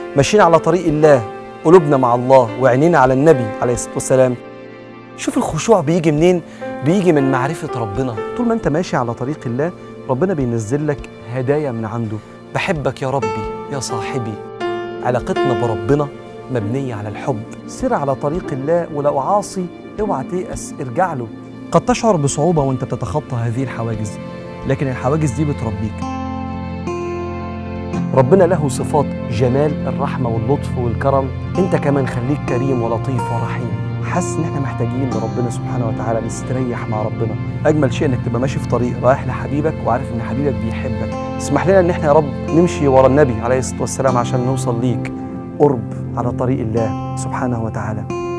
ماشيين على طريق الله قلوبنا مع الله وعينينا على النبي عليه الصلاه والسلام شوف الخشوع بيجي منين بيجي من معرفه ربنا طول ما انت ماشي على طريق الله ربنا بينزل لك هدايا من عنده بحبك يا ربي يا صاحبي علاقتنا بربنا مبنيه على الحب سر على طريق الله ولو عاصي اوعى تيأس ارجع له قد تشعر بصعوبه وانت بتتخطى هذه الحواجز لكن الحواجز دي بتربيك ربنا له صفات جمال الرحمة واللطف والكرم انت كمان خليك كريم ولطيف ورحيم حاسس ان احنا محتاجين لربنا سبحانه وتعالى نستريح مع ربنا اجمل شيء انك تبقى ماشي في طريق رايح لحبيبك وعارف ان حبيبك بيحبك اسمح لنا ان احنا يا رب نمشي ورا النبي عليه الصلاه والسلام عشان نوصل ليك قرب على طريق الله سبحانه وتعالى